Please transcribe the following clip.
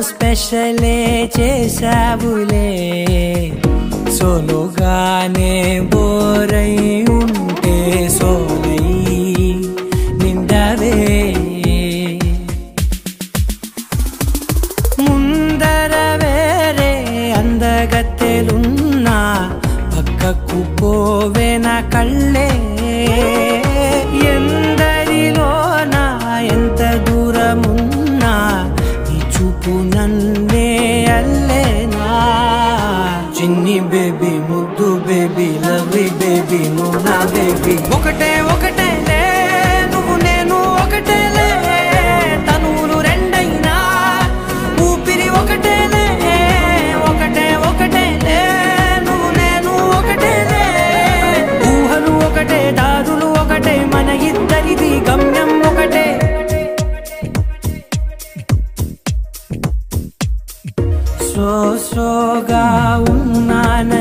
స్పెషలే చేసావులే సోలోగానే బోరై ఉంటే సోలై నిండవే ముందర వేరే అందగత్తెలున్నా పక్కకు పోవే నా కళ్ళే ఎందరిలోనా ఎంత దూరమున్నా ఈ చూపు నన్నే అల్లేనా చిన్ని బేబీ ముద్దు బేబీ లవ్లీ బేబీ నువ్వు నా బేబీ ఒకటే ఒకటే లే నువ్వు నేను ఒకటేలే తనువులు రెండైనా ఊపిరి ఒకటేలే ఒకటే ఒకటేలే నువ్వు నేను ఒకటేలే ఊహలు ఒకటే దారులు ఒకటే మన ఇద్దరిది గమ్యం ఒకటే సో సోగా ఉన్నాన